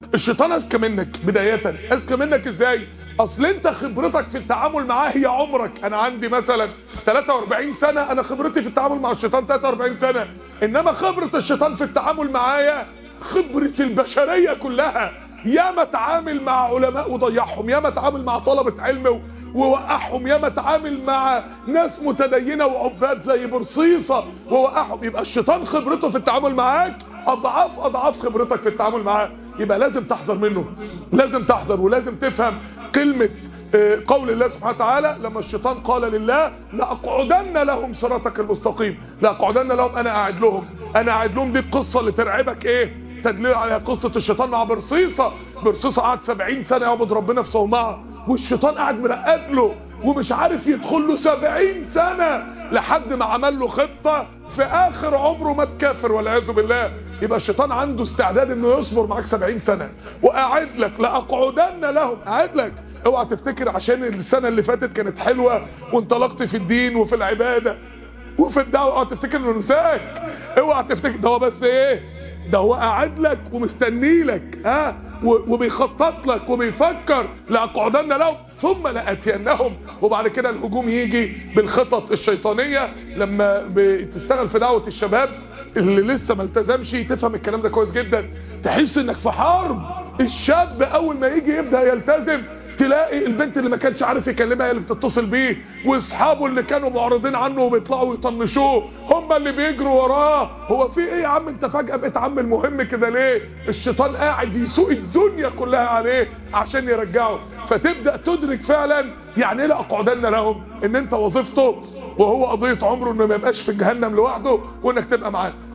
الشيطان اذكى منك بداية اذكى منك ازاي اصل انت خبرتك في التعامل معاه هي عمرك انا عندي مثلا 43 سنة انا خبرتي في التعامل مع الشيطان 43 سنة انما خبرة الشيطان في التعامل معايا خبرة البشرية كلها ياما اتعامل مع علماء وضيعهم ياما اتعامل مع طلبة علم ووقعهم ياما اتعامل مع ناس متدينة وعباد زي برصيصة ووقعهم يبقى الشيطان خبرته في التعامل معاك اضعاف اضعاف خبرتك في التعامل معاه يبقى لازم تحذر منه لازم تحذر ولازم تفهم كلمة قول الله سبحانه وتعالى لما الشيطان قال لله لأقعدن لهم صراطك المستقيم لأقعدن لهم أنا قاعد لهم أنا قاعد لهم دي القصة اللي ترعبك إيه تدليل على قصة الشيطان مع برصيصة برصيصة قعد 70 سنة يعبد ربنا في صومعة والشيطان قاعد مرقب له ومش عارف يدخل له 70 سنة لحد ما عمل له خطة في اخر عمره مات كافر والعياذ بالله يبقى الشيطان عنده استعداد انه يصبر معاك 70 سنة وقاعد لك لاقعدن لهم قاعد لك اوعى تفتكر عشان السنة اللي فاتت كانت حلوة وانطلقت في الدين وفي العبادة وفي الدعوة اوعى تفتكر انه نساك اوعى تفتكر ده هو بس ايه ده هو قاعد لك ومستني لك ها وبيخطط لك وبيفكر لاقعدن لهم ثم لاتينهم وبعد كده الهجوم يجي بالخطط الشيطانيه لما بتشتغل في دعوه الشباب اللي لسه ما التزمش تفهم الكلام ده كويس جدا تحس انك في حرب الشاب اول ما يجي يبدا يلتزم تلاقي البنت اللي ما كانش عارف يكلمها هي اللي بتتصل بيه واصحابه اللي كانوا معرضين عنه وبيطلعوا يطنشوه هم اللي بيجروا وراه هو في ايه يا عم انت فجأة بقيت عم المهم كده ليه الشيطان قاعد يسوق الدنيا كلها عليه عشان يرجعه فتبدأ تدرك فعلا يعني ايه لاقعدن لهم ان انت وظيفته وهو قضية عمره انه ما يبقاش في جهنم لوحده وانك تبقى معاه